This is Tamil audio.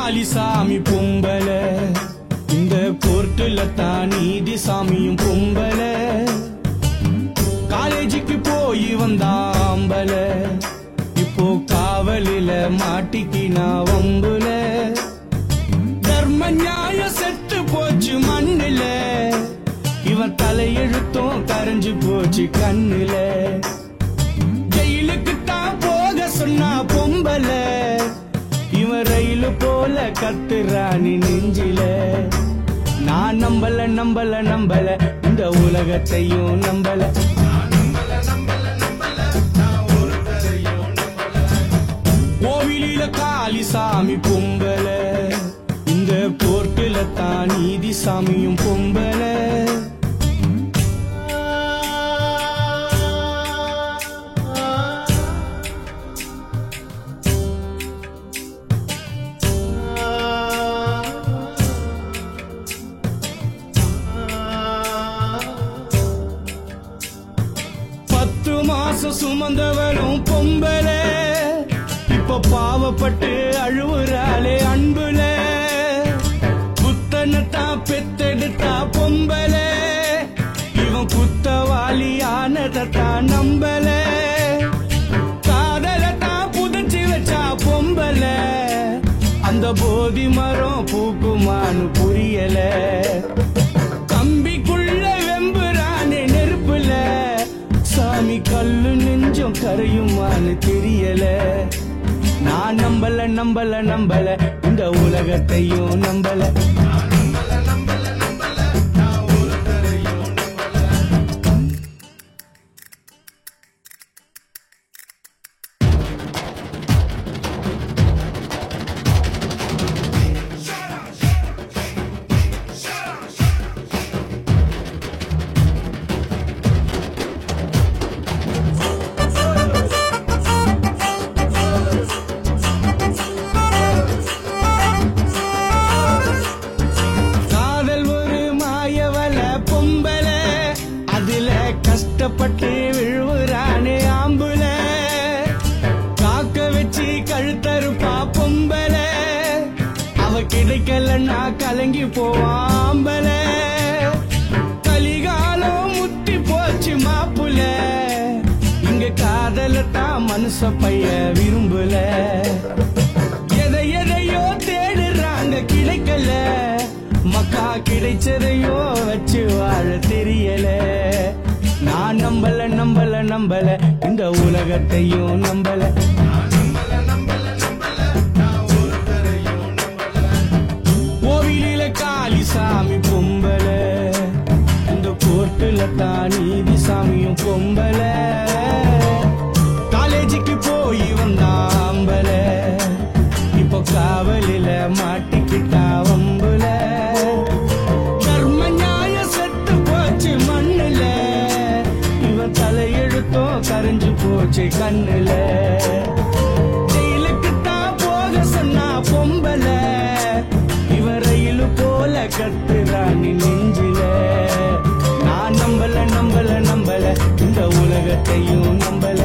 காளி சாமி பொம்பல இந்த கோர்ட்டுல தான் நீதி சாமியும் பொம்பல காலேஜுக்கு போய் வந்தாம்பல இப்போ காவலில மாட்டிக்கினா வம்புல தர்ம நியாய செத்து போச்சு மண்ணுல இவன் தலையெழுத்தும் கரைஞ்சு போச்சு கண்ணுல ஜெயிலுக்கு தான் போக சொன்னா பொம்பல இவன் ரயிலு போல கத்துறானி நெஞ்சில நான் நம்பல நம்பல நம்பல இந்த உலகத்தையும் நம்பல கோவிலில காளி சாமி பொம்பல இந்த கோர்ட்டுல தான் நீதி சாமியும் பொம்பல பத்து மாசம் சுமந்தவளும் பொம்பல இப்ப பாவப்பட்டு அழுவுறாளே அன்புல புத்தனத்தான் பெத்தெடுத்தா பொம்பல இவன் குத்தவாளி ஆனதான் நம்பல காதலத்தான் புதைச்சு வச்சா பொம்பல அந்த போதி மரம் பூக்குமான்னு புரியல கம்பிக்குள்ள வெம்புறானே நெருப்புல சாமி கல்லு நெஞ்சம் கரையுமான்னு தெரியல நான் நம்பல நம்பல நம்பல இந்த உலகத்தையும் நம்பல காதல் ஒரு மாயவல பொம்பல அதுல கஷ்டப்பட்டு விழுவுறானே ஆம்புல காக்க வச்சு கழுத்தறுப்பா பொம்பல அவ கிடைக்கலன்னா கலங்கி போவாம்பல கலிகாலம் முத்தி போச்சு மாப்புல இங்க காதலத்தான் மனுஷ பைய விரும்பல எதை எதையோ தேடுறாங்க கிடைக்கல மக்கா கிடைச்சதையோ வச்சு வாழ தெரியல நான் நம்பல நம்பல நம்பல இந்த உலகத்தையும் நம்பல கோவிலில காளி சாமி பொம்பல இந்த கோர்ட்டுல தான் நீதி சாமியும் பொம்பல காலேஜுக்கு போய் வந்தாம்பல இப்போ காவலில மாட்டிக்கிட்டா வம்புல கர்ம நியாய செத்து போச்சு மண்ணுல இவன் தலையெழுத்தும் கரைஞ்சு போச்சு கண்ணுல ஜெயிலுக்கு தான் போக சொன்னா பொம்பல இவன் ரயிலு போல கத்துறானி நெஞ்சில நான் நம்பல நம்பல நம்பல இந்த உலகத்தையும் நம்பல